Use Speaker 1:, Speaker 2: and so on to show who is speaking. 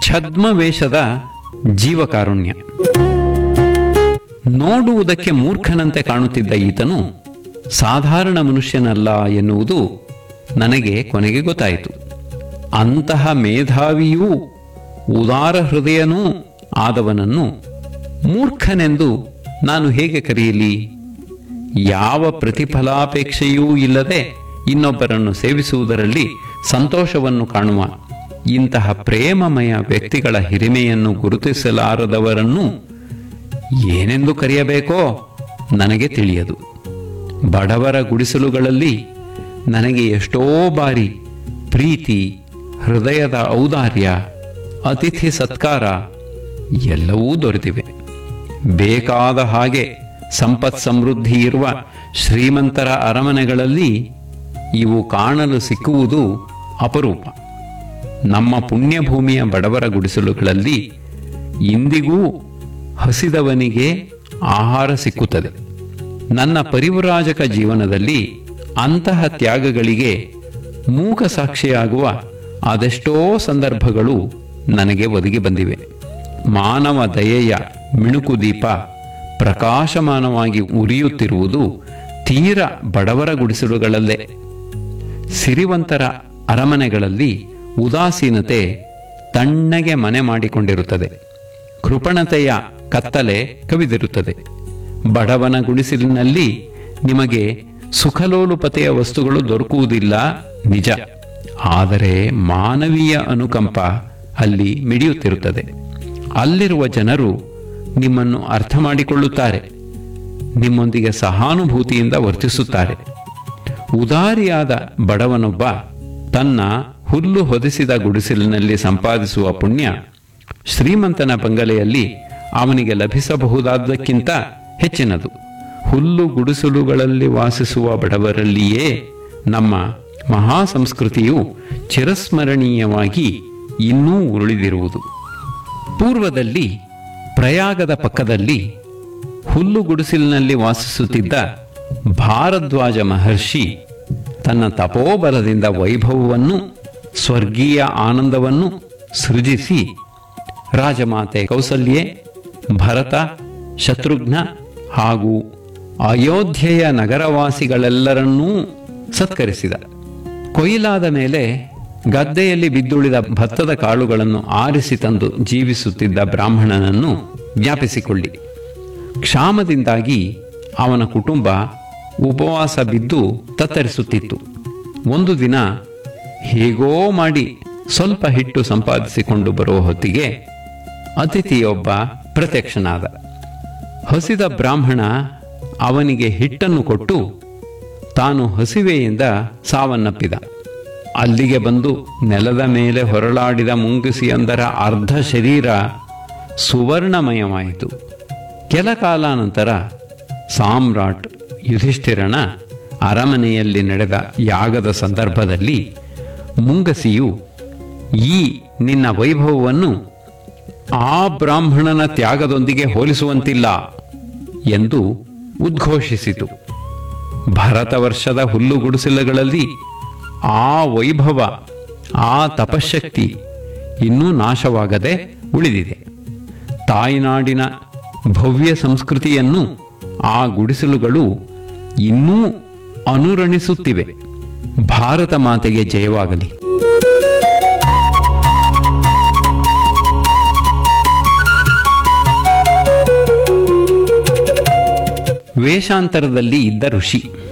Speaker 1: ಛದ್ಮವೇಷದ ಜೀವಕಾರುಣ್ಯ ನೋಡುವುದಕ್ಕೆ ಮೂರ್ಖನಂತೆ ಕಾಣುತ್ತಿದ್ದ ಈತನು ಸಾಧಾರಣ ಮನುಷ್ಯನಲ್ಲ ಎನ್ನುವುದು ನನಗೆ ಕೊನೆಗೆ ಗೊತ್ತಾಯಿತು ಅಂತಹ ಮೇಧಾವಿಯೂ ಉದಾರ ಹೃದಯನೂ ಆದವನನ್ನು ಮೂರ್ಖನೆಂದು ನಾನು ಹೇಗೆ ಕರೆಯಲಿ ಯಾವ ಪ್ರತಿಫಲಾಪೇಕ್ಷೆಯೂ ಇಲ್ಲದೆ ಇನ್ನೊಬ್ಬರನ್ನು ಸೇವಿಸುವುದರಲ್ಲಿ ಸಂತೋಷವನ್ನು ಕಾಣುವ ಇಂತಹ ಪ್ರೇಮಮಯ ವ್ಯಕ್ತಿಗಳ ಹಿರಿಮೆಯನ್ನು ಗುರುತಿಸಲಾರದವರನ್ನು ಏನೆಂದು ಕರೆಯಬೇಕೋ ನನಗೆ ತಿಳಿಯದು ಬಡವರ ಗುಡಿಸಲುಗಳಲ್ಲಿ ನನಗೆ ಎಷ್ಟೋ ಬಾರಿ ಪ್ರೀತಿ ಹೃದಯದ ಔದಾರ್ಯ ಅತಿಥಿ ಸತ್ಕಾರ ಎಲ್ಲವೂ ದೊರೆತಿವೆ ಬೇಕಾದ ಹಾಗೆ ಸಂಪತ್ ಸಮೃದ್ಧಿ ಇರುವ ಶ್ರೀಮಂತರ ಅರಮನೆಗಳಲ್ಲಿ ಇವು ಕಾಣಲು ಸಿಕ್ಕುವುದು ಅಪರೂಪ ನಮ್ಮ ಪುಣ್ಯಭೂಮಿಯ ಬಡವರ ಗುಡಿಸಲುಗಳಲ್ಲಿ ಇಂದಿಗೂ ಹಸಿದವನಿಗೆ ಆಹಾರ ಸಿಕ್ಕುತ್ತದೆ ನನ್ನ ಪರಿವರಾಜಕ ಜೀವನದಲ್ಲಿ ಅಂತಹ ತ್ಯಾಗಗಳಿಗೆ ಮೂಕ ಸಾಕ್ಷಿಯಾಗುವ ಅದೆಷ್ಟೋ ಸಂದರ್ಭಗಳು ನನಗೆ ಒದಗಿ ಬಂದಿವೆ ಮಾನವ ದಯೆಯ ಮಿಣುಕು ದೀಪ ಪ್ರಕಾಶಮಾನವಾಗಿ ಉರಿಯುತ್ತಿರುವುದು ತೀರ ಬಡವರ ಗುಡಿಸಲುಗಳಲ್ಲೇ ಸಿರಿವಂತರ ಅರಮನೆಗಳಲ್ಲಿ ಉದಾಸೀನತೆ ತಣ್ಣಗೆ ಮನೆ ಮಾಡಿಕೊಂಡಿರುತ್ತದೆ ಕೃಪಣತೆಯ ಕತ್ತಲೆ ಕವಿದಿರುತ್ತದೆ ಬಡವನ ಗುಡಿಸಲಿನಲ್ಲಿ ನಿಮಗೆ ಸುಖಲೋಲುಪತೆಯ ವಸ್ತುಗಳು ದೊರಕುವುದಿಲ್ಲ ನಿಜ ಆದರೆ ಮಾನವೀಯ ಅನುಕಂಪ ಅಲ್ಲಿ ಮಿಡಿಯುತ್ತಿರುತ್ತದೆ ಅಲ್ಲಿರುವ ಜನರು ನಿಮ್ಮನ್ನು ಅರ್ಥ ಮಾಡಿಕೊಳ್ಳುತ್ತಾರೆ ನಿಮ್ಮೊಂದಿಗೆ ಸಹಾನುಭೂತಿಯಿಂದ ವರ್ತಿಸುತ್ತಾರೆ ಉದಾರಿಯಾದ ಬಡವನೊಬ್ಬ ತನ್ನ ಹುಲ್ಲು ಹೊದಿಸಿದ ಗುಡಿಸಲಿನಲ್ಲಿ ಸಂಪಾದಿಸುವ ಪುಣ್ಯ ಶ್ರೀಮಂತನ ಬಂಗಲೆಯಲ್ಲಿ ಅವನಿಗೆ ಲಭಿಸಬಹುದಾದಕ್ಕಿಂತ ಹೆಚ್ಚಿನದು ಹುಲ್ಲು ಗುಡಿಸಲುಗಳಲ್ಲಿ ವಾಸಿಸುವ ಬಡವರಲ್ಲಿಯೇ ನಮ್ಮ ಮಹಾ ಸಂಸ್ಕೃತಿಯು ಚಿರಸ್ಮರಣೀಯವಾಗಿ ಇನ್ನೂ ಉರುಳಿದಿರುವುದು ಪೂರ್ವದಲ್ಲಿ ಪ್ರಯಾಗದ ಪಕ್ಕದಲ್ಲಿ ಹುಲ್ಲು ಗುಡಿಸಲಿನಲ್ಲಿ ವಾಸಿಸುತ್ತಿದ್ದ ಭಾರದ್ವಾಜ ಮಹರ್ಷಿ ತನ್ನ ತಪೋಬಲದಿಂದ ವೈಭವವನ್ನು ಸ್ವರ್ಗೀಯ ಆನಂದವನ್ನು ಸೃಜಿಸಿ ರಾಜಮಾತೆ ಕೌಸಲ್ಯೆ ಭರತ ಶತ್ರುಘ್ನ ಹಾಗೂ ಅಯೋಧ್ಯೆಯ ನಗರವಾಸಿಗಳೆಲ್ಲರನ್ನೂ ಸತ್ಕರಿಸಿದ ಕೊಯ್ಲಾದ ಮೇಲೆ ಗದ್ದೆಯಲ್ಲಿ ಬಿದ್ದುಳಿದ ಭತ್ತದ ಕಾಳುಗಳನ್ನು ಆರಿಸಿ ತಂದು ಜೀವಿಸುತ್ತಿದ್ದ ಬ್ರಾಹ್ಮಣನನ್ನು ಜ್ಞಾಪಿಸಿಕೊಳ್ಳಿ ಕ್ಷಾಮದಿಂದಾಗಿ ಅವನ ಕುಟುಂಬ ಉಪವಾಸ ಬಿದ್ದು ತತ್ತರಿಸುತ್ತಿತ್ತು ಒಂದು ದಿನ ಹೇಗೋ ಮಾಡಿ ಸ್ವಲ್ಪ ಹಿಟ್ಟು ಸಂಪಾದಿಸಿಕೊಂಡು ಬರುವ ಹೊತ್ತಿಗೆ ಅತಿಥಿಯೊಬ್ಬ ಪ್ರತ್ಯಕ್ಷನಾದ ಹಸಿದ ಬ್ರಾಹ್ಮಣ ಅವನಿಗೆ ಹಿಟ್ಟನ್ನು ಕೊಟ್ಟು ತಾನು ಹಸಿವೆಯಿಂದ ಸಾವನ್ನಪ್ಪಿದ ಅಲ್ಲಿಗೆ ಬಂದು ನೆಲದ ಮೇಲೆ ಹೊರಳಾಡಿದ ಮುಂಗುಸಿಯೊಂದರ ಅರ್ಧ ಶರೀರ ಸುವರ್ಣಮಯವಾಯಿತು ಕೆಲ ಕಾಲಾನಂತರ ಸಾಮ್ರಾಟ್ ಯುಧಿಷ್ಠಿರನ ಅರಮನೆಯಲ್ಲಿ ನಡೆದ ಯಾಗದ ಸಂದರ್ಭದಲ್ಲಿ ಮುಂಗಸಿಯು ಈ ನಿನ್ನ ವೈಭವವನ್ನು ಆ ಬ್ರಾಹ್ಮಣನ ತ್ಯಾಗದೊಂದಿಗೆ ಹೋಲಿಸುವಂತಿಲ್ಲ ಎಂದು ಉದ್ಘೋಷಿಸಿತು ಭರತ ವರ್ಷದ ಹುಲ್ಲು ಗುಡಿಸಲುಗಳಲ್ಲಿ ಆ ವೈಭವ ಆ ತಪಶಕ್ತಿ ಇನ್ನೂ ನಾಶವಾಗದೆ ಉಳಿದಿದೆ ತಾಯ್ನಾಡಿನ ಭವ್ಯ ಸಂಸ್ಕೃತಿಯನ್ನು ಆ ಗುಡಿಸಲುಗಳು ಇನ್ನೂ ಅನುರಣಿಸುತ್ತಿವೆ ಭಾರತ ಮಾತೆಗೆ ಜಯವಾಗಲಿ ವೇಷಾಂತರದಲ್ಲಿ ಇದ್ದ ಋಷಿ